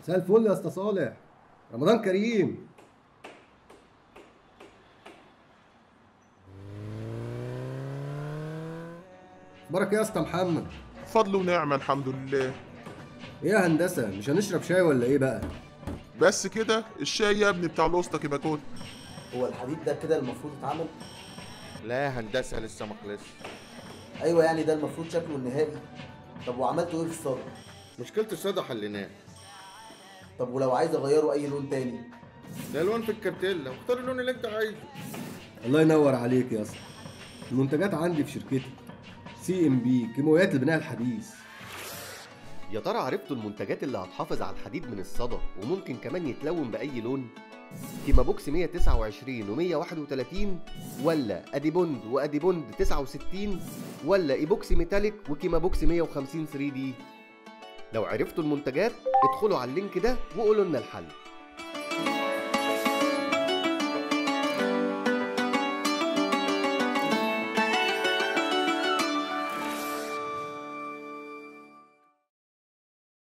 مساء الفل يا اسطى صالح رمضان كريم اخبارك إيه يا اسطى محمد فضل ونعمة الحمد لله ايه يا هندسه مش هنشرب شاي ولا ايه بقى بس كده الشاي يا ابني بتاع الوسطى يبقى كل هو الحديد ده كده المفروض يتعمل لا هندسه لسه ما خلصش ايوه يعني ده المفروض شكله النهائي طب وعملتوا ايه في الصدر مشكله الصدى حليناها طب ولو عايز اغيره اي لون تاني ده الوان في الكارتيلا واختار اللون اللي انت عايزه الله ينور عليك يا اسطى المنتجات عندي في شركتي سي ام بي كيماويات البناء الحديث يا ترى عرفتوا المنتجات اللي هتحافظ على الحديد من الصدى وممكن كمان يتلون بأي لون؟ كيما بوكس 129 و131 ولا اديبوند واديبوند 69 ولا ايبوكسي ميتاليك وكيما بوكس 150 3 دي لو عرفتوا المنتجات ادخلوا على اللينك ده وقولوا لنا الحل